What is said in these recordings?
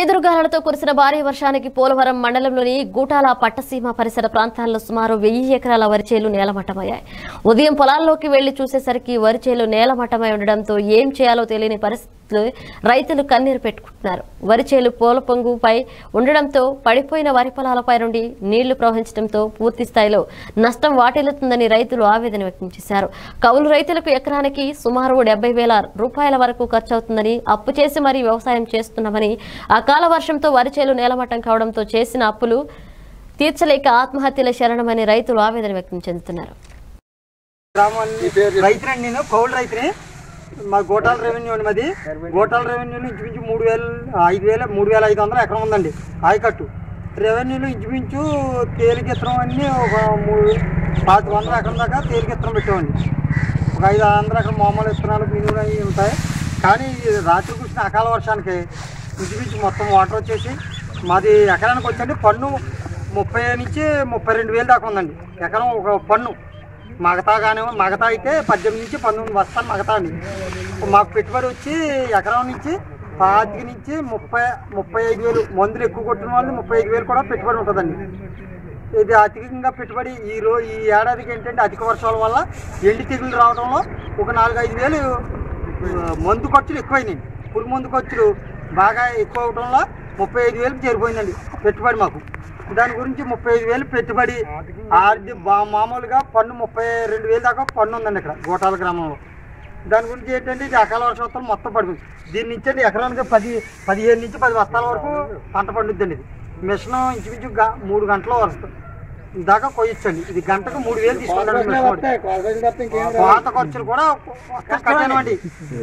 ఈదురుగాలులతో కురిసిన భారీ వర్షానికి పోలవరం మండలంలోని గూటాల పట్టసీమ పరిసర ప్రాంతాల్లో సుమారు వెయ్యి ఎకరాల వరిచేలు నేలమట్టమయ్యాయి ఉదయం పొలాల్లోకి వెళ్లి చూసేసరికి వరిచేలు నేలమట్టమై ఉండడంతో ఏం చేయాలో తెలియని పరిస్థితులు రైతులు కన్నీరు పెట్టుకుంటున్నారు వరిచేలు పూల పొంగుపై ఉండడంతో పడిపోయిన వరి పొలాలపై నుండి నీళ్లు ప్రవహించడంతో పూర్తి స్థాయిలో నష్టం వాటిల్లుతుందని రైతులు ఆవేదన వ్యక్తం చేశారు కౌలు రైతులకు ఎకరానికి సుమారు డెబ్బై వేల రూపాయల వరకు ఖర్చవుతుందని అప్పు చేసి మరీ వ్యవసాయం చేస్తున్నామని అకాల వర్షంతో వరిచేలు నేలమట్టం కావడంతో చేసిన అప్పులు తీర్చలేక ఆత్మహత్యల శరణమని రైతులు ఆవేదన వ్యక్తం చెందుతున్నారు గ్రామాన్ని రైతునండి నేను కౌలు రైతుని మా గోటాల రెవెన్యూ అండి మాది గోటాల రెవెన్యూలో ఇంచుమించు మూడు వేలు ఐదు వేల మూడు వేల ఐదు వందలు ఎకరం ఉందండి ఆయకట్టు రెవెన్యూలో ఇంచుమించు తేలిక ఇత్తనం అన్నీ ఒక మూడు పాతి వందల ఎకరం దాకా తేలిక ఇత్తనం పెట్టామండి ఒక ఐదు వందల ఎకరం మామూలు ఇత్తనాలు మినువులు అవి ఉంటాయి కానీ ఈ రాత్రి కురిసిన అకాల వర్షానికి ఇంచుమించు మొత్తం వాటర్ వచ్చేసి మాది ఎకరానికి వచ్చండి పన్ను ముప్పై నుంచి ముప్పై రెండు వేలు దాకా ఉందండి ఎకరం ఒక పన్ను మగతా కానీ మగతా అయితే పద్దెనిమిది నుంచి పంతొమ్మిది బస్తాలు మగతా అండి మాకు పెట్టుబడి వచ్చి ఎకరం నుంచి పాతిక నుంచి ముప్పై ముప్పై ఐదు వేలు మందులు ఎక్కువ కొట్టిన వాళ్ళు ముప్పై ఐదు వేలు కూడా పెట్టుబడి ఉంటుందండి ఇది అధికంగా పెట్టుబడి ఈ రో ఈ ఏడాదికి ఏంటంటే అధిక వర్షాల వల్ల ఎండి తెగులు రావడంలో ఒక నాలుగు ఐదు వేలు ఆ, మందు ఖర్చులు ఎక్కువైనాయి పురుగు మందు ఖర్చులు బాగా ఎక్కువ అవడంలో ముప్పై ఐదు వేలకు చేరిపోయిందండి పెట్టుబడి మాకు దాని గురించి ముప్పై ఐదు వేలు పెట్టుబడి ఆర్థిక బా- మామూలుగా పన్ను ముప్పై రెండు వేలు దాకా పన్ను ఉందండి ఇక్కడ గోటాల గ్రామంలో దాని గురించి ఏంటంటే ఇది అకాల వర్షాలతో మొత్తం పడిపోయింది దీని నుంచి అండి ఎకరానికి పది పదిహేను నుంచి పది బస్తాల వరకు పంట పండుద్దండి ఇది మిషన్ ఇంచుమించు గ- మూడు గంటల వరకు దాకా కొయ్యొచ్చండి ఇది గంటకు మూడు వేలు తీసుకుంటాడు మిషన్ వాడు. కోత ఖర్చులు కూడా కట్టానండి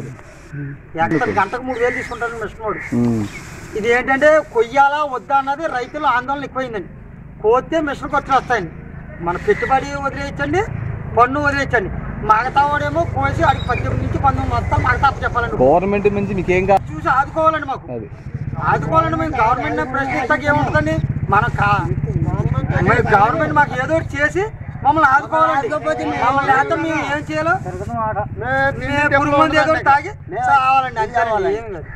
ఎక్కడ గంటకు మూడు వేలు తీసుకుంటాడు మిషన్ వాడు ఇది ఏంటంటే కొయ్యాలా వద్దా అన్నది రైతుల ఆందోళన ఎక్కువైందండి కోస్తే మిషన్ ఖర్చులు వస్తాయండి మన పెట్టుబడి వదిలేయచ్చండి పన్ను వదిలేయచ్చండి మగతావాడేమో కోసి అడిగి పద్దెనిమిది నుంచి పంతొమ్మిది మొత్తం మగతాప చెప్పాలండి గవర్నమెంట్ నుంచి మీకేం కావాలి చూసి ఆదుకోవాలండి మాకు అది ఆదుకోవాలండి మేము గవర్నమెంట్ ప్రశ్నిస్తాకి ఏముంటుందండి మన కా మరి గవర్నమెంట్ మాకు ఏదో ఒకటి చేసి మమ్మల్ని ఆదుకోవాలండి మమ్మల్ని లేకపోతే మేము ఏం చేయాలో మేము పురుగు మందు ఏదో ఒకటి తాగి చావాలండి అంతే ఏం లేదు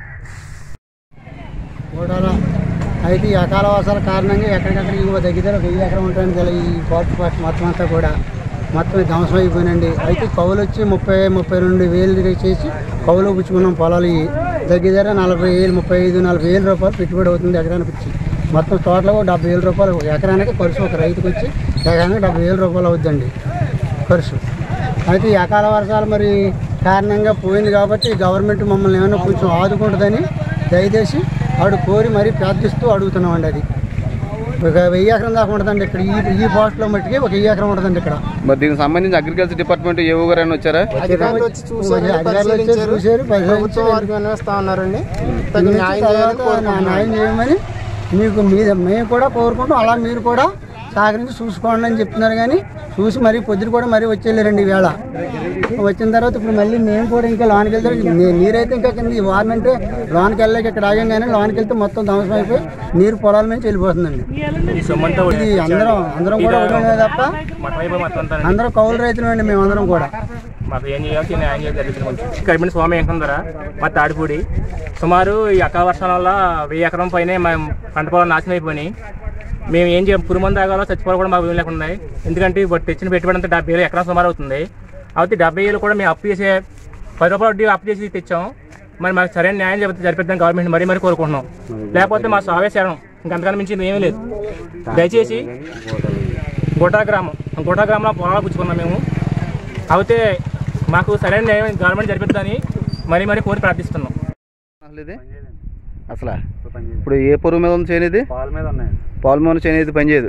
గోడాల అయితే ఈ అకాల వర్షాల కారణంగా ఎక్కడికక్కడ ఇవ్వ దగ్గర వెయ్యి ఎకరం ఉంటుంది కదా ఈ కోర్టు పార్ట్ మొత్తం అంతా కూడా మొత్తం ధ్వంసం అయిపోయినండి అయితే కౌలు వచ్చి ముప్పై ముప్పై రెండు వేలు చేసి కౌలు పుచ్చుకున్నాం పొలాలు ఇవి. దగ్గర దగ్గర నలభై వేలు ముప్పై ఐదు నలభై వేల రూపాయలు పెట్టుబడి అవుతుంది ఎకరానికి వచ్చి మొత్తం టోటల్గా ఒక డెబ్బై వేల రూపాయలు ఒక ఎకరానికి ఖర్చు ఒక రైతుకు వచ్చి ఎకరానికి డెబ్బై వేల రూపాయలు అవుతుందండి ఖర్చు అయితే ఈ అకాల వర్షాలు మరి కారణంగా పోయింది కాబట్టి గవర్నమెంట్ మమ్మల్ని ఏమైనా కొంచెం ఆదుకుంటుందని దయచేసి ఆడు కోరి మరీ ప్రార్థిస్తూ అడుగుతున్నామండి అది ఒక వెయ్యి ఎకరం దాకా ఉంటుందండి ఇక్కడ ఈ ఈ పోస్ట్లో మట్టికి ఒక వెయ్యి ఎకరం ఉంటుందండి ఇక్కడ మరి దీనికి సంబంధించి అగ్రికల్చర్ డిపార్ట్మెంట్ ఏ గారైనా వచ్చారా అధికారులు వచ్చి చూశారు, చూశారు, పరిశీలించి తర్వాత నా న్యాయం చేయమని మీకు మీద మేము కూడా కోరుకుంటాం అలా మీరు కూడా సహకరించి చూసుకోండి అని చెప్తున్నారు కానీ చూసి మరీ పొద్దున కూడా మరీ వచ్చేళ్ళారండి ఈవేళ వచ్చిన తర్వాత ఇప్పుడు మళ్ళీ మేము కూడా ఇంకా లోనికి వెళ్తారు నీ- నీరైతే ఇంకా కింద ఈ వారం అంటే లోనికి వెళ్ళలేక ఇక్కడ ఆగాం కానీ లోనికి వెళ్తే మొత్తం ధ్వంసం అయిపోయి నీరు పొలాల నుంచి వెళ్ళిపోతుందండి ఇది అందరం అందరం కూడా ఉండడమే తప్ప అందరం కౌలు రైతులు అండి మేము అందరం కూడా మాకు ఏం చేయాలి న్యాయం చేయాలి జరుగుతుంది కొంచెం కరిమిన స్వామి వెంకటర మా తాడిపూడి సుమారు ఈ అకాల వర్షాల వల్ల వెయ్యి ఎకరం పైనే మా పంట పొలాలు నాశనం అయిపోయినాయి మేము ఏం చేయం పురుమంది తాగాలో చచ్చిపోవాలి కూడా మాకు ఏం లేకుండా ఉన్నాయి. ఎందుకంటే ఇప్పుడు తెచ్చిన పెట్టుబడి అంతా డెబ్బై వేలు ఎకరం సుమారు అవుతుంది అయితే డెబ్బై వేలు కూడా మేము అప్పు చేసే పది రూపాయలు వడ్డీ అప్పు చేసి తెచ్చాం మరి మాకు సరైన న్యాయం జరిపి జరిపిద్దాం గవర్నమెంట్ మరీ మరీ కోరుకుంటున్నాం లేకపోతే మా సావేశారం ఇంకంతకన్నా మించి ఏమీ లేదు దయచేసి గోటా గ్రామం గోటా గ్రామంలో పొలాలు పుచ్చుకున్నాం మేము అయితే మాకు సరైన న్యాయం గవర్నమెంట్ జరిపిద్దని మరీ మరీ కోరి ప్రార్థిస్తున్నాం అసలు ఇది అసలు ఇప్పుడు ఏ పొరుగు మీద ఉంది చేయనిది పాల మీద ఉన్నాయండి పాలు మీద చేయనిది పనిచేయదు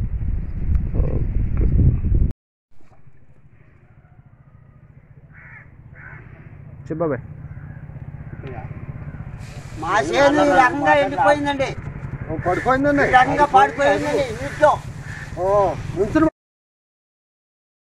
చెప్పబాయ్ మా చేను ఈ రకంగా ఎండిపోయిందండి పడిపోయిందండి ఈ రకంగా పాడిపోయిందండి నీటిలో ఓ ముంచులు